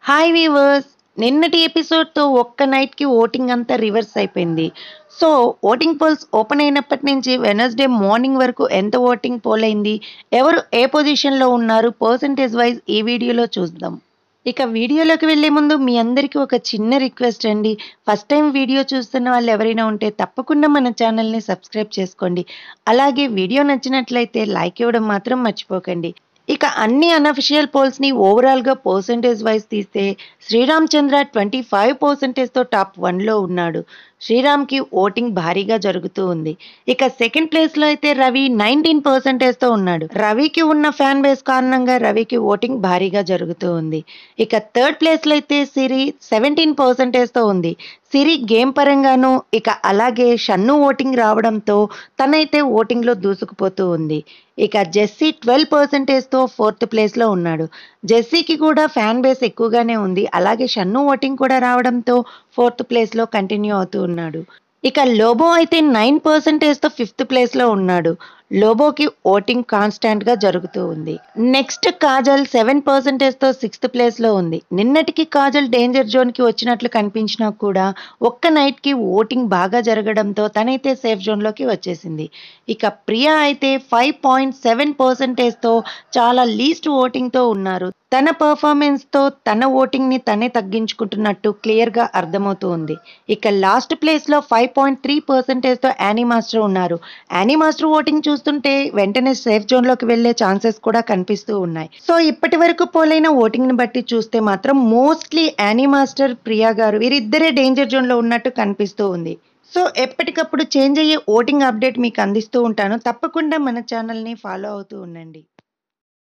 hi weavers నిన్నటి ఎపిసోడ్తో ఒక్క నైట్కి ఓటింగ్ అంతా రివర్స్ అయిపోయింది సో ఓటింగ్ పోల్స్ ఓపెన్ అయినప్పటి నుంచి వెనస్డే మార్నింగ్ వరకు ఎంత ఓటింగ్ పోల్ అయింది ఎవరు ఏ పొజిషన్లో ఉన్నారు పర్సంటేజ్ వైజ్ ఈ వీడియోలో చూద్దాం ఇక వీడియోలోకి వెళ్ళే ముందు మీ అందరికీ ఒక చిన్న రిక్వెస్ట్ అండి ఫస్ట్ టైం వీడియో చూస్తున్న వాళ్ళు ఎవరైనా ఉంటే తప్పకుండా మన ఛానల్ని సబ్స్క్రైబ్ చేసుకోండి అలాగే వీడియో నచ్చినట్లయితే లైక్ ఇవ్వడం మాత్రం మర్చిపోకండి ఇక అన్ని అన్అఫిషియల్ పోల్స్ని ఓవరాల్గా పర్సంటేజ్ వైజ్ తీస్తే శ్రీరామ్ చంద్ర ట్వంటీ ఫైవ్ పర్సెంటేజ్తో టాప్ వన్లో ఉన్నాడు శ్రీరామ్కి ఓటింగ్ భారీగా జరుగుతూ ఉంది ఇక సెకండ్ ప్లేస్లో అయితే రవి నైన్టీన్ పర్సెంటేజ్తో ఉన్నాడు రవికి ఉన్న ఫ్యాన్ బేస్ కారణంగా రవికి ఓటింగ్ భారీగా జరుగుతూ ఉంది ఇక థర్డ్ ప్లేస్లో అయితే సిరి సెవెంటీన్ పర్సెంటేజ్తో ఉంది సిరి గేమ్ పరంగాను ఇక అలాగే షన్ను ఓటింగ్ రావడంతో తనైతే ఓటింగ్లో దూసుకుపోతూ ఉంది ఇక జెస్సీ ట్వెల్వ్ పర్సెంటేజ్తో ఫోర్త్ ప్లేస్లో ఉన్నాడు జెస్సీకి కూడా ఫ్యాన్ బేస్ ఎక్కువగానే ఉంది అలాగే షన్ను ఓటింగ్ కూడా రావడంతో ఫోర్త్ ప్లేస్లో కంటిన్యూ అవుతూ ఉన్నాడు ఇక లోబో అయితే నైన్ పర్సెంటేజ్తో ఫిఫ్త్ ప్లేస్లో ఉన్నాడు లోబోకి ఓటింగ్ కాన్స్టాంట్గా జరుగుతూ ఉంది నెక్స్ట్ కాజల్ సెవెన్ పర్సెంటేజ్తో సిక్స్త్ ప్లేస్లో ఉంది నిన్నటికి కాజల్ డేంజర్ జోన్కి వచ్చినట్లు కనిపించినా కూడా ఒక్క నైట్కి ఓటింగ్ బాగా జరగడంతో తనైతే సేఫ్ జోన్లోకి వచ్చేసింది ఇక ప్రియా అయితే ఫైవ్ పాయింట్ సెవెన్ పర్సెంటేజ్తో చాలా లీస్ట్ ఓటింగ్తో ఉన్నారు తన పర్ఫార్మెన్స్తో తన ఓటింగ్ని తనే తగ్గించుకుంటున్నట్టు క్లియర్గా అర్థమవుతూ ఉంది ఇక లాస్ట్ ప్లేస్లో ఫైవ్ పాయింట్ త్రీ పర్సెంటేజ్తో యానీ మాస్టర్ ఉన్నారు యానీ మాస్టర్ ఓటింగ్ చూస్తుంటే వెంటనే సేఫ్ జోన్లోకి వెళ్ళే ఛాన్సెస్ కూడా కనిపిస్తూ ఉన్నాయి సో ఇప్పటి వరకు పోలైన ఓటింగ్ని బట్టి చూస్తే మాత్రం మోస్ట్లీ యానీ మాస్టర్ ప్రియా గారు వీరిద్దరే డేంజర్ జోన్లో ఉన్నట్టు కనిపిస్తూ ఉంది సో ఎప్పటికప్పుడు చేంజ్ అయ్యే ఓటింగ్ అప్డేట్ మీకు అందిస్తూ ఉంటాను తప్పకుండా మన ఛానల్ని ఫాలో అవుతూ ఉండండి